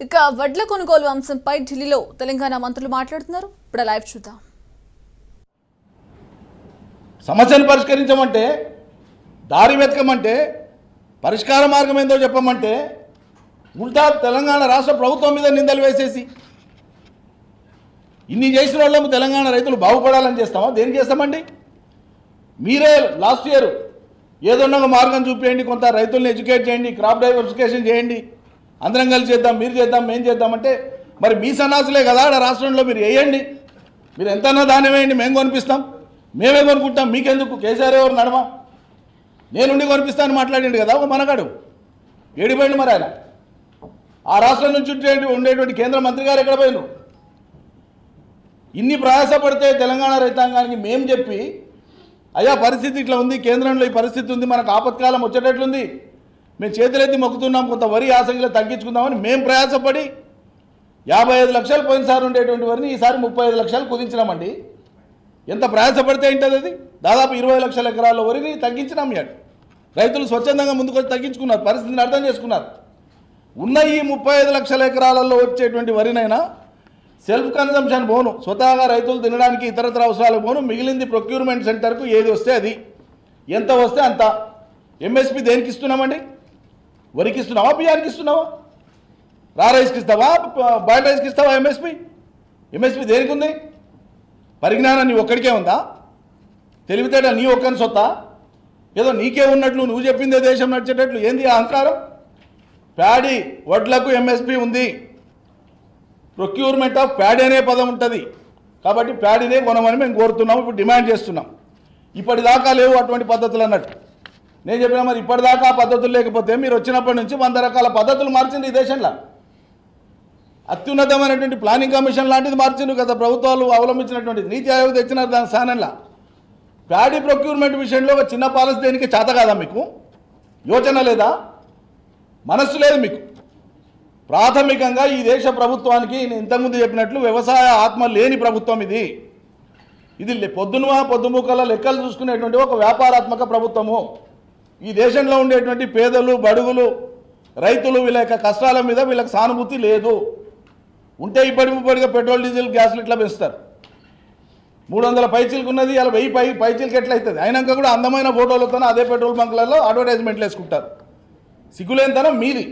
ఇక వడ్ల కొనుగోలు అంశంపై ఢిల్లీలో తెలంగాణ మంత్రులు మాట్లాడుతున్నారు ఇప్పుడు లైవ్ చూద్దాం సమస్యను పరిష్కరించమంటే దారి వెతకమంటే పరిష్కార మార్గం ఏందో చెప్పమంటే ఉల్టా తెలంగాణ రాష్ట్ర ప్రభుత్వం మీద నిందలు వేసేసి ఇన్ని చేసిన వాళ్ళము తెలంగాణ రైతులు బాగుపడాలని చేస్తామా దేనికి చేస్తామండి మీరే లాస్ట్ ఇయర్ ఏదన్నా ఒక మార్గం చూపించండి కొంత రైతుల్ని ఎడ్యుకేట్ చేయండి క్రాప్ డైవర్సిఫికేషన్ చేయండి అందరం కలిసి చేద్దాం మీరు చేద్దాం మేము చేద్దామంటే మరి మీ సన్నాసులే కదా ఆడ రాష్ట్రంలో మీరు వేయండి మీరు ఎంతన్నా దానం వేయండి మేము కొనిపిస్తాం మేమే కొనుక్కుంటాం మీకెందుకు కేసీఆర్ ఎవరు నడమ నేనుండి కొనిపిస్తాను మాట్లాడిండు కదా ఒక మనగాడు ఏడిపోయింది మరి ఆయన ఆ రాష్ట్రం నుంచి ఉండే- ఉండేటువంటి కేంద్ర మంత్రి గారు ఎక్కడ పోయినారు ఇన్ని ప్రయాసపడితే తెలంగాణ రైతాంగానికి మేము చెప్పి అయ్యా పరిస్థితి ఇట్లా ఉంది కేంద్రంలో ఈ పరిస్థితి ఉంది మనకు ఆపత్కాలం వచ్చేటట్లుంది మేము చేతులెత్తి మొక్కుతున్నాం కొంత వరి యాసంగిలో తగ్గించుకుందామని మేము ప్రయాసపడి యాభై ఐదు లక్షలు పోయినసారి ఉండేటువంటి వరిని ఈసారి ముప్పై ఐదు లక్షలు కుదించినామండి ఎంత ప్రయాసపడితే ఏంటది అది దాదాపు ఇరవై లక్షల ఎకరాల వరిని తగ్గించినాం ఇవాళ రైతులు స్వచ్ఛందంగా ముందుకు వచ్చి తగ్గించుకున్నారు పరిస్థితిని అర్థం చేసుకున్నారు ఉన్న ఈ ముప్పై ఐదు లక్షల ఎకరాలలో వచ్చేటువంటి వరినైనా సెల్ఫ్ కన్జంప్షన్ పోను స్వతహాగా రైతులు తినడానికి ఇతరత్ర అవసరాలకు పోను మిగిలింది ప్రొక్యూర్మెంట్ సెంటర్కు ఏది వస్తే అది ఎంత వస్తే అంత ఎంఎస్పి దేనికి ఇస్తున్నామండి వరికి ఇస్తున్నావా బియ్యానికి ఇస్తున్నావా రా రైస్కి ఇస్తావా బాయిల్ రైస్కి ఇస్తావా ఎంఎస్పి ఎంఎస్పి దేనికి ఉంది పరిజ్ఞానం నీ ఒక్కడికే ఉందా తెలివితేట నీ ఒక్కని సొత్త ఏదో నీకే ఉన్నట్లు నువ్వు చెప్పిందే దేశం నడిచేటట్లు ఏంది ఆ అహంకారం ప్యాడీ వడ్లకు ఎంఎస్పి ఉంది ప్రొక్యూర్మెంట్ ఆఫ్ ప్యాడీ అనే పదం ఉంటుంది కాబట్టి ప్యాడీనే కొనమని మేము కోరుతున్నాం ఇప్పుడు డిమాండ్ చేస్తున్నాం ఇప్పటిదాకా లేవు అటువంటి పద్ధతులు అన్నట్టు నేను చెప్పిన మరి ఇప్పటిదాకా ఆ పద్ధతులు లేకపోతే మీరు వచ్చినప్పటి నుంచి వంద రకాల పద్ధతులు మార్చింది ఈ దేశంలో అత్యున్నతమైనటువంటి ప్లానింగ్ కమిషన్ లాంటిది మార్చిండు గత ప్రభుత్వాలు అవలంబించినటువంటి నీతి ఆయోగ్ తెచ్చినారు దాని స్థానంలో ప్యాడీ ప్రొక్యూర్మెంట్ విషయంలో ఒక చిన్న పాలసీ దేనికి చేత కాదా మీకు యోచన లేదా మనస్సు లేదు మీకు ప్రాథమికంగా ఈ దేశ ప్రభుత్వానికి నేను ఇంతకుముందు చెప్పినట్లు వ్యవసాయ ఆత్మ లేని ప్రభుత్వం ఇది ఇది లె- పొద్దున పొద్దుముకల లెక్కలు చూసుకునేటువంటి ఒక వ్యాపారాత్మక ప్రభుత్వము ఈ దేశంలో ఉండేటువంటి పేదలు బడుగులు రైతులు వీళ్ళ యొక్క కష్టాల మీద వీళ్ళకి సానుభూతి లేదు ఉంటే ఇప్పటి ముప్పటిగా పెట్రోల్ డీజిల్ గ్యాస్లు ఇట్లా పెంచుతారు మూడు వందల పైచీలకు ఉన్నది అలా వెయ్యి పై పైచీలకి ఎట్లా అవుతుంది అయినాక కూడా అందమైన ఫోటోలతో అదే పెట్రోల్ బంకులలో అడ్వర్టైజ్మెంట్లు వేసుకుంటారు సిగ్గులేనితనం మీది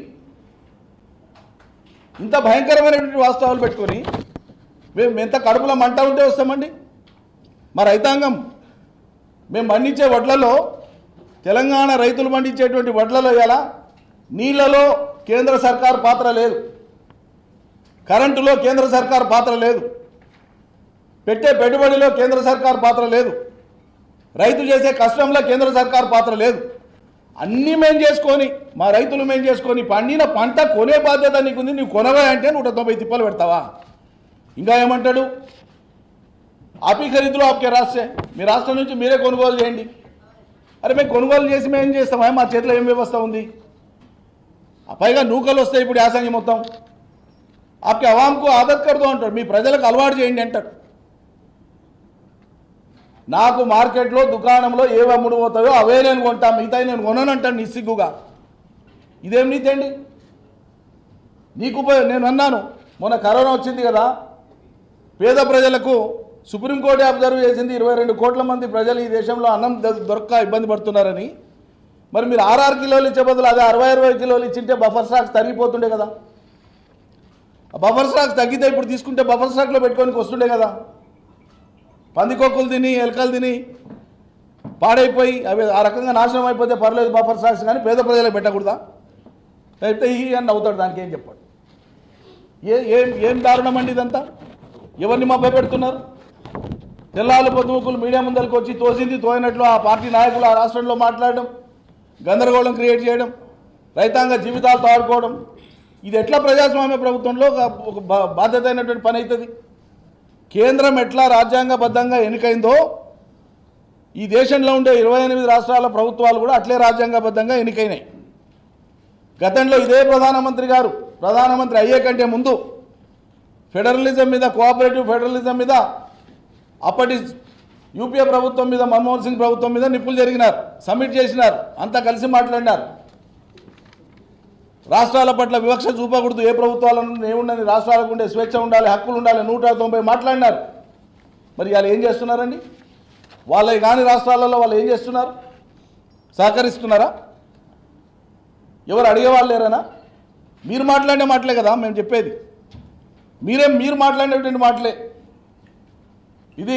ఇంత భయంకరమైనటువంటి వాస్తవాలు పెట్టుకొని మేము ఎంత కడుపులో మంట ఉంటే వస్తామండి మా రైతాంగం మేము పండించే వడ్లలో తెలంగాణ రైతులు పండించేటువంటి వడ్లలో ఎలా నీళ్లలో కేంద్ర సర్కార్ పాత్ర లేదు కరెంటులో కేంద్ర సర్కార్ పాత్ర లేదు పెట్టే పెట్టుబడిలో కేంద్ర సర్కార్ పాత్ర లేదు రైతు చేసే కష్టంలో కేంద్ర సర్కార్ పాత్ర లేదు అన్నీ మేం చేసుకొని మా రైతులు మేం చేసుకొని పండిన పంట కొనే బాధ్యత నీకుంది నువ్వు కొనవా అంటే నూట తొంభై తిప్పలు పెడతావా ఇంకా ఏమంటాడు ఆపి ఖరీదులో ఆప్కే రాష్ట్రే మీ రాష్ట్రం నుంచి మీరే కొనుగోలు చేయండి అరే మేము కొనుగోలు చేసి మేము ఏం చేస్తామా మా చేతిలో ఏం వ్యవస్థ ఉంది ఆ పైగా నూకలు వస్తాయి ఇప్పుడు యాసంగి మొత్తం ఆప్కి అవాంకు ఆదత్ కర్దో అంటాడు మీ ప్రజలకు అలవాటు చేయండి అంటాడు నాకు మార్కెట్లో దుకాణంలో ఏవి అమ్ముడు పోతాయో అవే నేను కొంటా మిగతా నేను కొనను అంటాను నిస్సిగ్గుగా ఇదేం నీతి అండి నీకు ఉపయోగం నేను అన్నాను మొన్న కరోనా వచ్చింది కదా పేద ప్రజలకు సుప్రీంకోర్టు అబ్జర్వ్ చేసింది ఇరవై రెండు కోట్ల మంది ప్రజలు ఈ దేశంలో అన్నం దొ- దొరక్క ఇబ్బంది పడుతున్నారని మరి మీరు ఆర్ఆరు కిలోలు ఇచ్చే బదులు అదే అరవై అరవై కిలోలు ఇచ్చింటే బఫర్ స్టాక్స్ తరిగిపోతుండే కదా ఆ బఫర్ స్టాక్స్ తగ్గితే ఇప్పుడు తీసుకుంటే బఫర్ స్టాక్లో పెట్టుకోనికి వస్తుండే కదా పందికొక్కులు తిని ఎలకలు తిని పాడైపోయి అవి ఆ రకంగా నాశనం అయిపోతే పర్లేదు బఫర్ స్టాక్స్ కానీ పేద ప్రజలకు పెట్టకూడదా అయితే ఈ అని నవ్వుతాడు దానికి ఏం చెప్పాడు ఏ ఏం ఏం దారుణం అండి ఇదంతా ఎవరిని మభ్య పెడుతున్నారు తెల్లాలు పొద్దుముకులు మీడియా ముందరికి వచ్చి తోసింది తోయినట్లు ఆ పార్టీ నాయకులు ఆ రాష్ట్రంలో మాట్లాడడం గందరగోళం క్రియేట్ చేయడం రైతాంగ జీవితాలతో ఆడుకోవడం ఇది ఎట్లా ప్రజాస్వామ్య ప్రభుత్వంలో ఒక ఒక బా- బాధ్యత అయినటువంటి పని అవుతుంది కేంద్రం ఎట్లా రాజ్యాంగబద్ధంగా ఎన్నికైందో ఈ దేశంలో ఉండే ఇరవై ఎనిమిది రాష్ట్రాల ప్రభుత్వాలు కూడా అట్లే రాజ్యాంగబద్ధంగా ఎన్నికైనాయి గతంలో ఇదే ప్రధానమంత్రి గారు ప్రధానమంత్రి అయ్యే కంటే ముందు ఫెడరలిజం మీద కోఆపరేటివ్ ఫెడరలిజం మీద అప్పటి యూపీఏ ప్రభుత్వం మీద మన్మోహన్ సింగ్ ప్రభుత్వం మీద నిప్పులు జరిగినారు సబ్మిట్ చేసినారు అంతా కలిసి మాట్లాడినారు రాష్ట్రాల పట్ల వివక్ష చూపకూడదు ఏ ప్రభుత్వాలను ఏముండని రాష్ట్రాలకు ఉండే స్వేచ్ఛ ఉండాలి హక్కులు ఉండాలి నూట తొంభై మాట్లాడినారు మరి వాళ్ళు ఏం చేస్తున్నారండి వాళ్ళవి కాని రాష్ట్రాలలో వాళ్ళు ఏం చేస్తున్నారు సహకరిస్తున్నారా ఎవరు అడిగేవాళ్ళు లేరనా మీరు మాట్లాడే మాటలే కదా మేము చెప్పేది మీరేం మీరు మాట్లాడేటువంటి మాటలే ఇది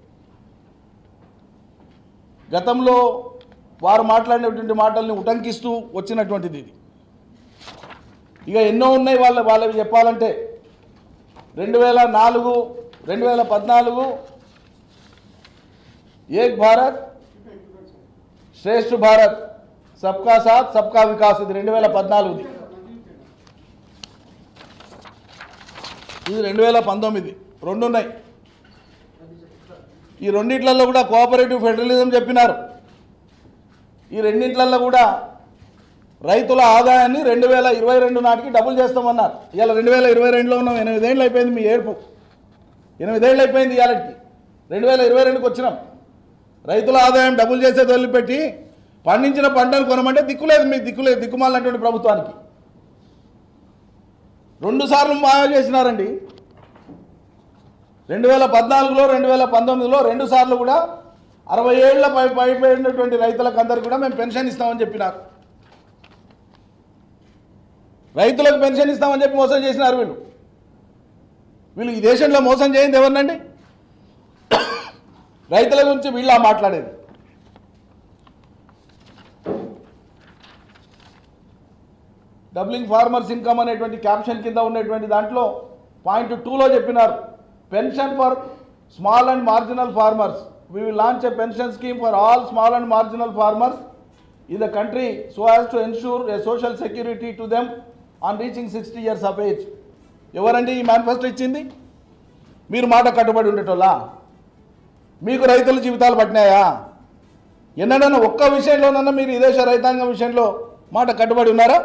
గతంలో వారు మాట్లాడినటువంటి మాటల్ని ఉటంకిస్తూ వచ్చినటువంటిది ఇది ఇక ఎన్నో ఉన్నాయి వాళ్ళ వాళ్ళవి చెప్పాలంటే రెండు వేల నాలుగు రెండు వేల పద్నాలుగు ఏక్ భారత్ శ్రేష్ఠ భారత్ సబ్కా సాత్ సబ్కా వికాస్ ఇది రెండు వేల పద్నాలుగుది ఇది రెండు వేల పంతొమ్మిది రెండు ఉన్నాయి ఈ రెండిట్లలో కూడా కోఆపరేటివ్ ఫెడరలిజం చెప్పినారు ఈ రెండింట్లలో కూడా రైతుల ఆదాయాన్ని రెండు వేల ఇరవై రెండు నాటికి డబుల్ చేస్తామన్నారు ఇవాళ రెండు వేల ఇరవై రెండులో ఉన్నాం ఎనిమిదేళ్ళు అయిపోయింది మీ ఏడుపు ఎనిమిదేళ్ళు అయిపోయింది ఇవాళకి రెండు వేల ఇరవై రెండుకి వచ్చినాం రైతుల ఆదాయం డబుల్ చేసేది వదిలిపెట్టి పండించిన పంటను కొనమంటే దిక్కులేదు మీకు దిక్కులేదు దిక్కుమాలినటువంటి ప్రభుత్వానికి రెండు సార్లు మాయ చేసినారండి రెండు వేల పద్నాలుగులో రెండు వేల పంతొమ్మిదిలో రెండు సార్లు కూడా అరవై ఏళ్ల పై పైపోయినటువంటి రైతులకు అందరికి కూడా మేము పెన్షన్ ఇస్తామని చెప్పినారు రైతులకు పెన్షన్ ఇస్తామని చెప్పి మోసం చేసినారు వీళ్ళు వీళ్ళు ఈ దేశంలో మోసం చేయింది ఎవరినండి రైతుల గురించి వీళ్ళ మాట్లాడేది డబ్లింగ్ ఫార్మర్స్ ఇన్కమ్ అనేటువంటి క్యాప్షన్ కింద ఉన్నటువంటి దాంట్లో పాయింట్ టూలో చెప్పినారు pension for small and marginal farmers we will launch a pension scheme for all small and marginal farmers in the country so as to ensure a social security to them on reaching sixty years of age ఎవరండి ఈ manifesto ఇచ్చింది మీరు మాట కట్టుబడి ఉండేటోళ్ళా మీకు రైతుల జీవితాలు పట్టినాయా ఎన్నడన్నా ఒక్క విషయంలోనన్నా మీరు ఈ దేశ రైతాంగం విషయంలో మాట కట్టుబడి ఉన్నారా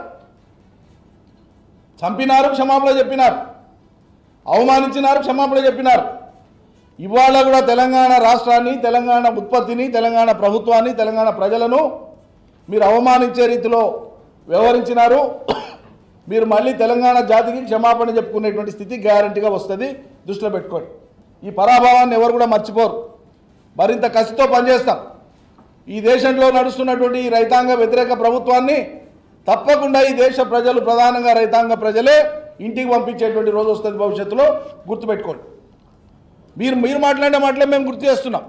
చంపినారు క్షమాపణ చెప్పినారు అవమానించినారు క్షమాపణ చెప్పినారు ఇవాళ కూడా తెలంగాణ రాష్ట్రాన్ని తెలంగాణ ఉత్పత్తిని తెలంగాణ ప్రభుత్వాన్ని తెలంగాణ ప్రజలను మీరు అవమానించే రీతిలో వ్యవహరించినారు మీరు మళ్ళీ తెలంగాణ జాతికి క్షమాపణ చెప్పుకునేటువంటి స్థితి గ్యారంటీగా వస్తుంది దృష్టిలో పెట్టుకోండి ఈ పరాభావాన్ని ఎవరు కూడా మర్చిపోరు మరింత కసితో పనిచేస్తాం ఈ దేశంలో నడుస్తున్నటువంటి ఈ రైతాంగ వ్యతిరేక ప్రభుత్వాన్ని తప్పకుండా ఈ దేశ ప్రజలు ప్రధానంగా రైతాంగ ప్రజలే ఇంటికి పంపించేటువంటి రోజు వస్తుంది భవిష్యత్తులో గుర్తుపెట్టుకోండి మీరు మీరు మాట్లాడే మాటలే మేము గుర్తు చేస్తున్నాం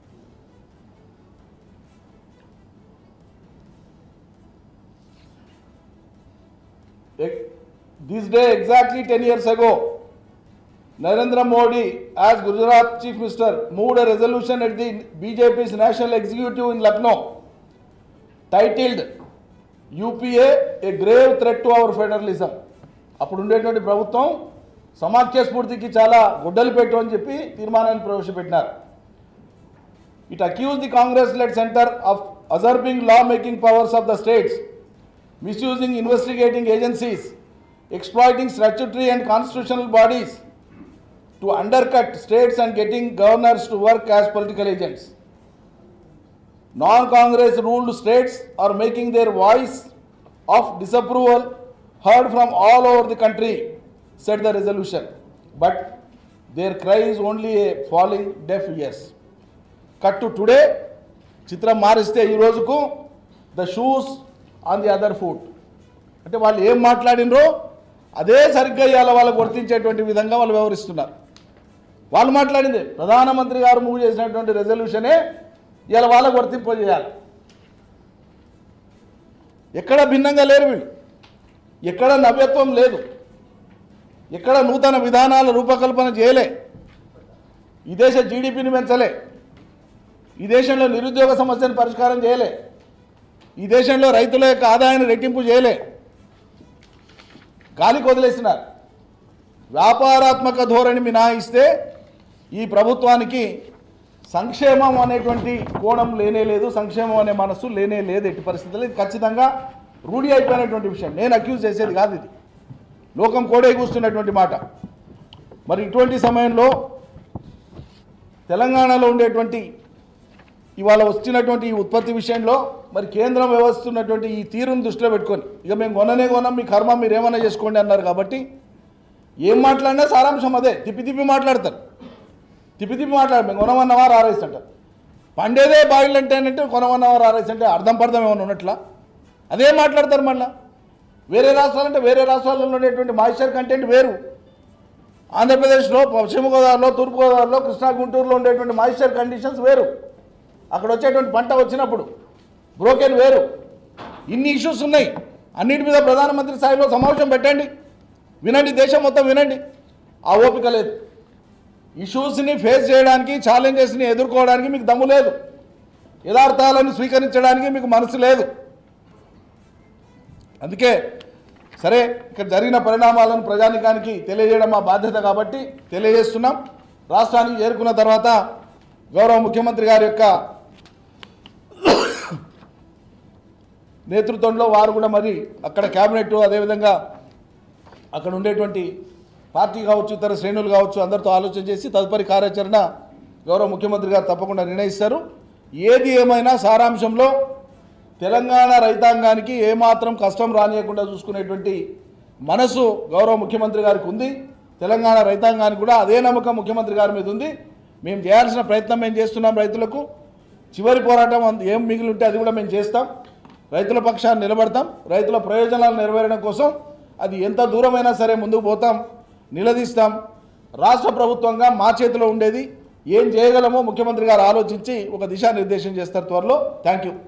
This day, exactly 10 years ago, Narendra Modi, as Gujarat Chief Minister, moved a resolution at the BJP's National Executive in Lucknow titled UPA a grave threat to our federalism. అప్పుడు ఉండేటువంటి ప్రభుత్వం సమాఖ్య స్ఫూర్తికి చాలా గుడ్డలు పెట్టు అని చెప్పి తీర్మానాన్ని ప్రవేశపెట్టినారు it accuse the Congress led centre of usurping law making powers of the states misusing investigating agencies, exploiting statutory and constitutional bodies to undercut states and getting governors to work as political agents. Non Congress ruled states are making their voice of disapproval heard from all over the country, said the resolution. But their cry is only a falling deaf ears. Cut to today చిత్రం మారిస్తే ఈ రోజుకు the shoes on the other foot అంటే వాళ్ళు ఏం మాట్లాడినరో అదే సరిగ్గా ఇవాళ వాళ్ళకు వర్తించేటువంటి విధంగా వాళ్ళు వ్యవహరిస్తున్నారు వాళ్ళు మాట్లాడింది ప్రధానమంత్రి గారు మూవ్ చేసినటువంటి రెజల్యూషనే ఇవాళ వాళ్ళకు వర్తింపజేయాలి ఎక్కడ భిన్నంగా లేరు వీళ్ళు ఎక్కడ నవ్యత్వం లేదు ఎక్కడ నూతన విధానాల రూపకల్పన చేయలే ఈ దేశ జీడిపిని పెంచలే ఈ దేశంలో నిరుద్యోగ సమస్యను పరిష్కారం చేయలే ఈ దేశంలో రైతుల యొక్క ఆదాయాన్ని రెట్టింపు చేయలే గాలికి వదిలేసినారు వ్యాపారాత్మక ధోరణి మినహాయిస్తే ఈ ప్రభుత్వానికి సంక్షేమం అనేటువంటి కోణం లేనే లేదు సంక్షేమం అనే మనస్సు లేనే లేదు ఎట్టి పరిస్థితుల్లో ఇది ఖచ్చితంగా రూఢి అయిపోయినటువంటి విషయం నేను అక్యూజ్ చేసేది కాదు ఇది లోకం కోడే కూస్తున్నటువంటి మాట మరి ఇటువంటి సమయంలో తెలంగాణలో ఉండేటువంటి ఇవాళ వచ్చినటువంటి ఈ ఉత్పత్తి విషయంలో మరి కేంద్రం వ్యవహరిస్తున్నటువంటి ఈ తీరును దృష్టిలో పెట్టుకొని ఇక మేము కొననే కొనం మీ కర్మ మీరు ఏమైనా చేసుకోండి అన్నారు కాబట్టి ఏం మాట్లాడినా సారాంశం అదే తిప్పి తిప్పి మాట్లాడతారు తిప్పి తిప్పి మాట్లాడారు మేము కొనమన్నవా రారేసి అంటారు పండేదే బాయిల్ అంటే ఏంటంటే కొనమన్నవా రారేసి అంటే అర్థం పర్థం ఏమైనా ఉన్నట్లా అదే మాట్లాడతారు మళ్ళా వేరే రాష్ట్రాలంటే వేరే రాష్ట్రాలలో ఉండేటువంటి మాయిశ్చర్ కంటెంట్ వేరు ఆంధ్రప్రదేశ్లో పశ్చిమ గోదావరిలో తూర్పు గోదావరిలో కృష్ణా గుంటూరులో ఉండేటువంటి మాయిశ్చర్ కండిషన్స్ వేరు అక్కడ వచ్చేటువంటి పంట వచ్చినప్పుడు బ్రోకెన్ వేరు ఇన్ని ఇష్యూస్ ఉన్నాయి అన్నిటి మీద ప్రధానమంత్రి స్థాయిలో సమావేశం పెట్టండి వినండి దేశం మొత్తం వినండి ఆ ఓపిక లేదు ఇష్యూస్ని ఫేస్ చేయడానికి ఛాలెంజెస్ని ఎదుర్కోవడానికి మీకు దమ్ము లేదు యథార్థాలను స్వీకరించడానికి మీకు మనసు లేదు అందుకే సరే ఇక్కడ జరిగిన పరిణామాలను ప్రజానికానికి తెలియజేయడం మా బాధ్యత కాబట్టి తెలియజేస్తున్నాం రాష్ట్రానికి చేరుకున్న తర్వాత గౌరవ ముఖ్యమంత్రి గారి యొక్క నేతృత్వంలో వారు కూడా మరి అక్కడ క్యాబినెట్ అదేవిధంగా అక్కడ ఉండేటువంటి పార్టీ కావచ్చు ఇతర శ్రేణులు కావచ్చు అందరితో ఆలోచన చేసి తదుపరి కార్యాచరణ గౌరవ ముఖ్యమంత్రి గారు తప్పకుండా నిర్ణయిస్తారు ఏది ఏమైనా సారాంశంలో తెలంగాణ రైతాంగానికి ఏమాత్రం కష్టం రానియకుండా చూసుకునేటువంటి మనసు గౌరవ ముఖ్యమంత్రి గారికి ఉంది తెలంగాణ రైతాంగానికి కూడా అదే నమ్మకం ముఖ్యమంత్రి గారి మీద ఉంది మేము చేయాల్సిన ప్రయత్నం మేము చేస్తున్నాం రైతులకు చివరి పోరాటం అంత- ఏం మిగిలి ఉంటే అది కూడా మేము చేస్తాం రైతుల పక్షాన్ని నిలబడతాం రైతుల ప్రయోజనాలు నెరవేరడం కోసం అది ఎంత దూరమైనా సరే ముందుకు పోతాం నిలదీస్తాం రాష్ట్ర ప్రభుత్వంగా మా చేతిలో ఉండేది ఏం చేయగలమో ముఖ్యమంత్రి గారు ఆలోచించి ఒక దిశానిర్దేశం చేస్తారు త్వరలో థ్యాంక్ యూ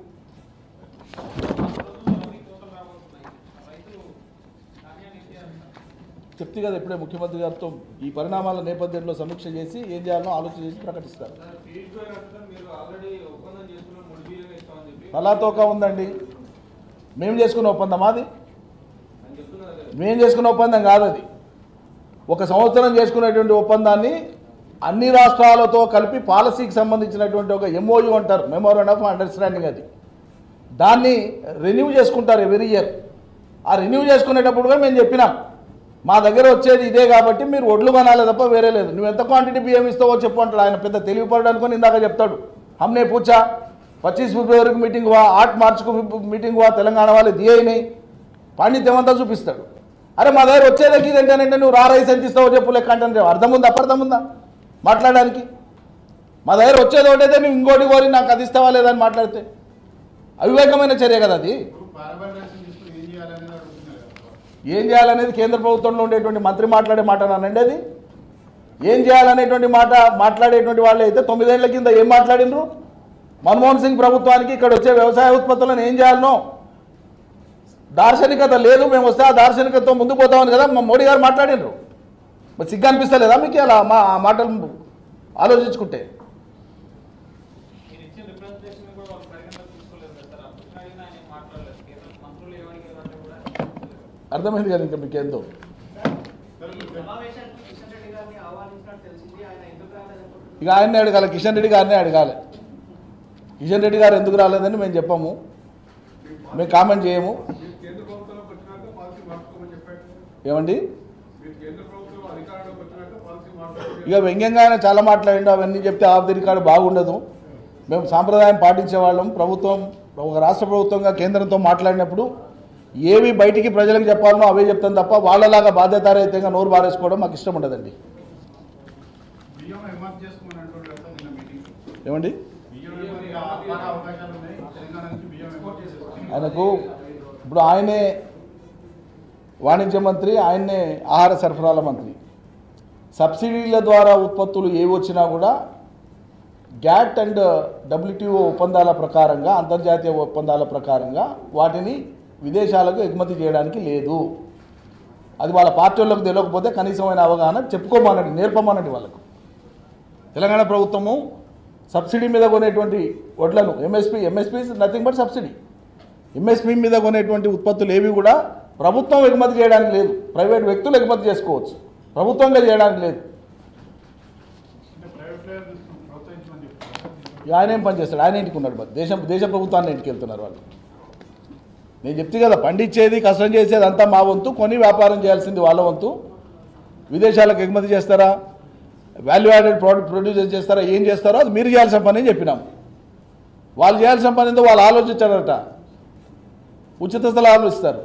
చెప్తే కదా ఇప్పుడే ముఖ్యమంత్రి గారితో ఈ పరిణామాల నేపథ్యంలో సమీక్ష చేసి ఏం చేయాలో ఆలోచన చేసి ప్రకటిస్తారు ఫీడ్ ఫైర్ అంటే మీరు ఆల్రెడీ ఒప్పందం చేసుకున్న మూడు బిలియన్ ఇస్తామని చెప్పి తలాతోక ఉందండి మేము చేసుకున్న ఒప్పందం అది అని చెప్తున్నారు కదా మేము చేసుకున్న ఒప్పందం కాదు అది ఒక సంవత్సరం చేసుకునేటువంటి ఒప్పందాన్ని అన్ని రాష్ట్రాలతో కలిపి పాలసీకి సంబంధించినటువంటి ఒక ఎంఓయు అంటారు మెమోరాండ్ ఆఫ్ అండర్స్టాండింగ్ అది దాన్ని రెన్యూ చేసుకుంటారు ఎవరీ ఇయర్ ఆ రెన్యూ చేసుకునేటప్పుడు కూడా మేము చెప్పినాం మా దగ్గర వచ్చేది ఇదే కాబట్టి మీరు ఒడ్లు కొనాలి తప్ప వేరే లేదు నువ్వు ఎంత క్వాంటిటీ బియ్యం ఇస్తావో చెప్పు అంటాడు ఆయన పెద్ద తెలివిపడడానికి అనుకుని ఇందాక చెప్తాడు हमने पूछा पच्चीस ఫిబ్రవరికి మీటింగ్ हुआ ఆठ మార్చ్కు మీటింగ్ हुआ తెలంగాణ వాళ్ళు దియే नहीं పాండిత్యం అంతా చూపిస్తాడు అరే మా దగ్గర వచ్చేదకి ఇదేంటంటే నువ్వు రా రైస్ ఎంత ఇస్తావో చెప్పు లెక్క అంటే అర్థం ఉందా అపార్థం ఉందా మాట్లాడడానికి మా దగ్గర వచ్చేది ఒకటైతే నువ్వు ఇంకోటి కోరి నాకు అది ఇస్తావా లేదని మాట్లాడితే అవివేకమైన చర్య కదా అది పారబడ్డాల్సింది తీసుకుని ఏం చేయాలనేది అడుగుతున్నారు కదా. ఏం చేయాలనేది కేంద్ర ప్రభుత్వంలో ఉండేటువంటి మంత్రి మాట్లాడే మాట నానండి అది ఏం చేయాలనేటువంటి మాట మాట్లాడేటువంటి వాళ్ళు అయితే తొమ్మిదేళ్ల కింద ఏం మాట్లాడినరు మన్మోహన్ సింగ్ ప్రభుత్వానికి ఇక్కడ వచ్చే వ్యవసాయ ఉత్పత్తులను ఏం చేయాలనో దార్శనికత లేదు మేము వస్తే ఆ దార్శనికతతో ముందుకు పోతామని కదా మా మోడీ గారు మాట్లాడినరు మరి సిగ్గు అనిపిస్తలేదా మీకు అలా మా ఆ మాటలు ఆలోచించుకుంటే మీరు ఇచ్చిన రిప్రజెంటేషన్ కూడా వాళ్ళు పరిగణలోకి తీసుకోలేదు కదా సార్ అప్పుడు అడిగినా ఆయన ఏం మాట్లాడలేదు కేంద్ర మంత్రులు ఏమడిగారు అంటే కూడా అర్థమైంది కదా ఇంకా మీకేందో సమావేశానికి కిషన్ రెడ్డి గారిని ఆహ్వానించినట్టు తెలిసింది ఆయన ఎందుకు రాలేదనుకుంటున్నారు ఇక ఆయన్నే అడగాలి కిషన్ రెడ్డి గారినే అడగాలి కిషన్ రెడ్డి గారు ఎందుకు రాలేదని మేము చెప్పాము మేము కామెంట్ చేయము మీరు కేంద్ర ప్రభుత్వంలోకి వచ్చినాక పాలసీ మార్చుకోమని చెప్పాడు ఏమండి మీరు కేంద్ర ప్రభుత్వం అధికారంలోకి వచ్చినాక పాలసీ మార్చుకోమని ఇక వ్యంగ్యంగా ఆయన చాలా మాట్లాడిండు అవన్నీ చెప్తే ఆఫ్ ది రికార్డు బాగుండదు మేము సాంప్రదాయం పాటించే వాళ్ళం ప్రభుత్వం ఒక రాష్ట్ర ప్రభుత్వంగా కేంద్రంతో మాట్లాడినప్పుడు ఏవి బయటికి ప్రజలకు చెప్పాలనో అవే చెప్తాం తప్ప వాళ్ళలాగా బాధ్యతారహితంగా నోరు బారేసుకోవడం మాకు ఇష్టం ఉండదండి బియ్యం ఎమర్జ్ చేసుకోమని అంటుండే కదా నిన్న మీటింగ్ ఏమండి బియ్యం ఎమర్జ్ ఆపాల అవకాశాలు ఉన్నాయి తెలంగాణ నుంచి బియ్యం ఎమర్జ్ చేసుకోవాలి ఆయనకు ఇప్పుడు ఆయనే వాణిజ్య మంత్రి ఆయన్నే ఆహార సరఫరాల మంత్రి సబ్సిడీల ద్వారా ఉత్పత్తులు ఏవి వచ్చినా కూడా గ్యాట్ అండ్ డబ్ల్యూటీఓ ఒప్పందాల ప్రకారంగా అంతర్జాతీయ ఒప్పందాల ప్రకారంగా వాటిని విదేశాలకు ఎగుమతి చేయడానికి లేదు అది వాళ్ళ పార్టీ వాళ్ళకు తెలియకపోతే కనీసమైన అవగాహన చెప్పుకోమనండి నేర్పమనండి వాళ్ళకు తెలంగాణ ప్రభుత్వము సబ్సిడీ మీద కొనేటువంటి వడ్లను MSP MSP nothing but subsidy MSP మీద కొనేటువంటి ఉత్పత్తులు ఏవి కూడా ప్రభుత్వం ఎగుమతి చేయడానికి లేదు ప్రైవేట్ వ్యక్తులు ఎగుమతి చేసుకోవచ్చు ప్రభుత్వంగా చేయడానికి లేదు అంటే ప్రైవేట్ ప్లేయర్ ప్రోత్సహించమని చెప్తారు ఇక ఆయన ఏం పని చేస్తాడు ఆయన ఇంటికి ఉన్నాడు మరి దేశం దేశ ప్రభుత్వాన్ని ఇంటికి వెళ్తున్నారు వాళ్ళు నేను చెప్తే కదా పండించేది కష్టం చేసేది అంతా మా వంతు కొని వ్యాపారం చేయాల్సింది వాళ్ళ వంతు విదేశాలకు ఎగుమతి చేస్తారా వాల్యూ యాడెడ్ ప్రోడక్ట్ ప్రొడ్యూస్ చేస్తారా ఏం చేస్తారో అది మీరు చేయాల్సిన పని అని చెప్పినాం వాళ్ళు చేయాల్సిన పని ఏందో వాళ్ళు ఆలోచించారట ఉచిత స్థలాలు ఇస్తారు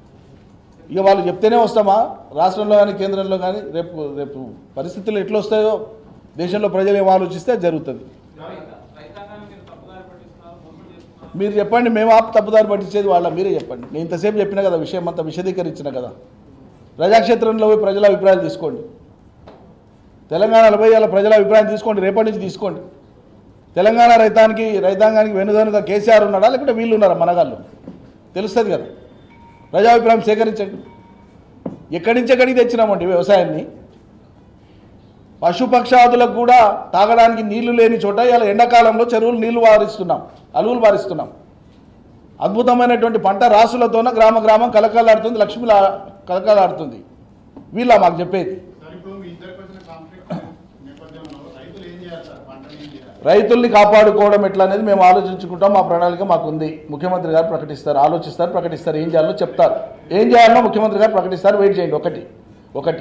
ఇక వాళ్ళు చెప్తేనే వస్తామా రాష్ట్రంలో కానీ కేంద్రంలో కానీ రేపు రేపు పరిస్థితులు ఎట్లా వస్తాయో దేశంలో ప్రజలు ఏం ఆలోచిస్తే అది జరుగుతుంది రైతా- రైతాంగాన్ని మీరు తప్పుదారి పట్టిస్తున్నారు మోసం చేస్తున్నారు మీరు చెప్పండి మేము ఆపు తప్పుదారి పట్టించేది వాళ్ళ మీరే చెప్పండి నేను ఇంతసేపు చెప్పిన కదా విషయం అంతా విశదీకరించిన కదా ప్రజాక్షేత్రంలో పోయి ప్రజల అభిప్రాయాలు తీసుకోండి తెలంగాణలో పోయి అలా ప్రజల అభిప్రాయం తీసుకోండి రేపటి నుంచి తీసుకోండి తెలంగాణ రైతానికి రైతాంగానికి వెనుదనుగా కేసీఆర్ ఉన్నాడా లేకుంటే వీళ్ళు ఉన్నారా మనగాళ్ళు తెలుస్తుంది కదా ప్రజాభిప్రాయం సేకరించండి ఎక్కడి నుంచి ఎక్కడికి తెచ్చినామండి వ్యవసాయాన్ని పశుపక్షాదులకు కూడా తాగడానికి నీళ్లు లేని చోట ఇలా ఎండాకాలంలో చెరువులు నీళ్లు వారిస్తున్నాం అలువులు వారిస్తున్నాం అద్భుతమైనటువంటి పంట రాసులతోన గ్రామ గ్రామం కలకలాడుతుంది లక్ష్మి కలకలాడుతుంది వీళ్ళ మాకు చెప్పేది సార్ ఇప్పుడు మీ ఇద్దరికి వచ్చిన కాన్ఫ్లిక్ట్ నేపథ్యంలో రైతులు ఏం చేయాలి సార్ పంటలు ఏం చేయాలి రైతుల్ని కాపాడుకోవడం ఎట్లా అనేది మేము ఆలోచించుకుంటాం మా ప్రణాళిక మాకు ఉంది ముఖ్యమంత్రి గారు ప్రకటిస్తారు ఆలోచిస్తారు ప్రకటిస్తారు ఏం చేయాలో చెప్తారు ఏం చేయాలో ముఖ్యమంత్రి గారు ప్రకటిస్తారు వెయిట్ చేయండి ఒకటి ఒకటి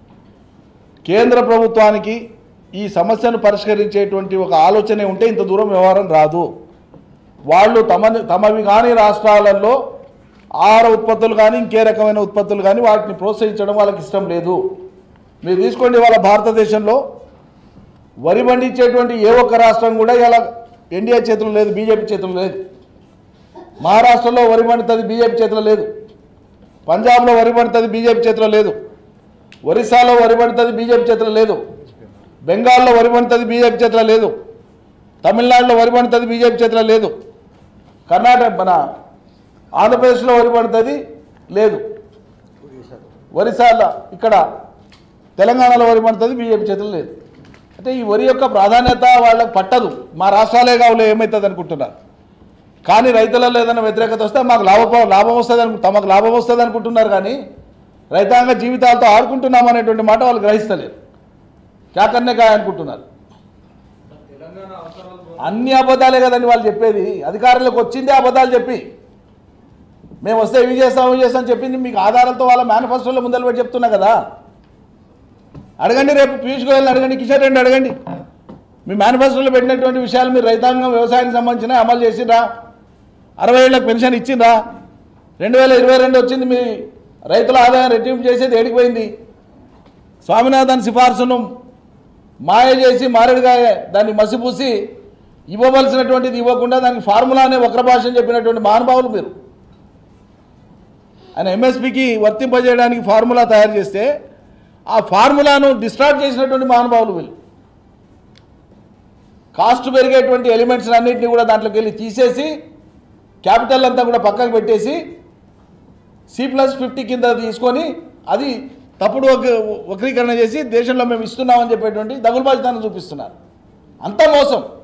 కేంద్ర ప్రభుత్వానికి ఈ సమస్యను పరిష్కరించేటువంటి ఒక ఆలోచనే ఉంటే ఇంత దూరం వ్యవహారం రాదు వాళ్ళు తమ తమవి కాని రాష్ట్రాలలో ఆహార ఉత్పత్తులు కానీ ఇంకే రకమైన ఉత్పత్తులు కానీ వాటిని ప్రోత్సహించడం వాళ్ళకి ఇష్టం లేదు మీరు తీసుకోండి వాళ్ళ భారతదేశంలో వరి పండించేటువంటి ఏ ఒక్క రాష్ట్రం కూడా ఇలా ఎన్డీఏ చేతులు లేదు బీజేపీ చేతులు లేదు మహారాష్ట్రలో వరి పండుతుంది బీజేపీ చేతిలో లేదు పంజాబ్లో వరి పండుతుంది బీజేపీ చేతిలో లేదు ఒరిస్సాలో వరి పండుతుంది బీజేపీ చేతిలో లేదు బెంగాల్లో వరి పండుతుంది బీజేపీ చేతిలో లేదు తమిళనాడులో వరి పండుతుంది బీజేపీ చేతిలో లేదు కర్ణాటక మన ఆంధ్రప్రదేశ్లో వరి పండుతుంది లేదు ఒరిస్సాలో ఇక్కడ తెలంగాణలో వరి పండుతుంది బీజేపీ చేతిలో లేదు అంటే ఈ వరి యొక్క ప్రాధాన్యత వాళ్ళకి పట్టదు మా రాష్ట్రాలే కావులే ఏమవుతుంది అనుకుంటున్నారు కానీ రైతులలో ఏదైనా వ్యతిరేకత వస్తే మాకు లాభ లాభం వస్తుంది అను తమకు లాభం వస్తుంది అనుకుంటున్నారు కానీ రైతాంగ జీవితాలతో ఆడుకుంటున్నాం అనేటువంటి మాట వాళ్ళు గ్రహిస్తలేరు క్యాకన్నే కాయ అనుకుంటున్నారు తెలంగాణ అవసరాలు అన్ని అబద్ధాలే కదండి వాళ్ళు చెప్పేది అధికారులకు వచ్చిందే అబద్ధాలు చెప్పి మేము వస్తే ఇవి చేస్తాం ఇవి చేస్తాం చెప్పింది మీకు ఆధారాలతో వాళ్ళ మేనిఫెస్టోలో ముందర పెట్టి చెప్తున్నా కదా అడగండి రేపు పీయూష్ గోయల్ని అడగండి కిషన్ రెడ్డి అడగండి మీ మేనిఫెస్టోలో పెట్టినటువంటి విషయాలు మీరు రైతాంగం వ్యవసాయానికి సంబంధించిన అమలు చేసిండ్రా అరవై ఏళ్ళకి పెన్షన్ ఇచ్చిండ్రా రెండు వేల ఇరవై రెండు వచ్చింది మీ రైతుల ఆదాయం రెట్టింపు చేసేది ఏడికిపోయింది స్వామినాథన్ సిఫార్సును మాయ చేసి మారేడుగా దాన్ని మసిపూసి ఇవ్వవలసినటువంటిది ఇవ్వకుండా దానికి ఫార్ములా అనే వక్ర భాషను చెప్పినటువంటి మహానుభావులు మీరు ఆయన ఎంఎస్పికి వర్తింపజేయడానికి ఫార్ములా తయారు చేస్తే ఆ ఫార్ములాను డిస్ట్రాక్ట్ చేసినటువంటి మహానుభావులు వీళ్ళు కాస్ట్ పెరిగేటువంటి ఎలిమెంట్స్ అన్నింటినీ కూడా దాంట్లోకి వెళ్ళి తీసేసి క్యాపిటల్ అంతా కూడా పక్కకు పెట్టేసి సి ప్లస్ ఫిఫ్టీ కింద తీసుకొని అది తప్పుడు వక్- వక్రీకరణ చేసి దేశంలో మేము ఇస్తున్నామని చెప్పేటువంటి దగులుబాజితాన్ని చూపిస్తున్నారు అంత మోసం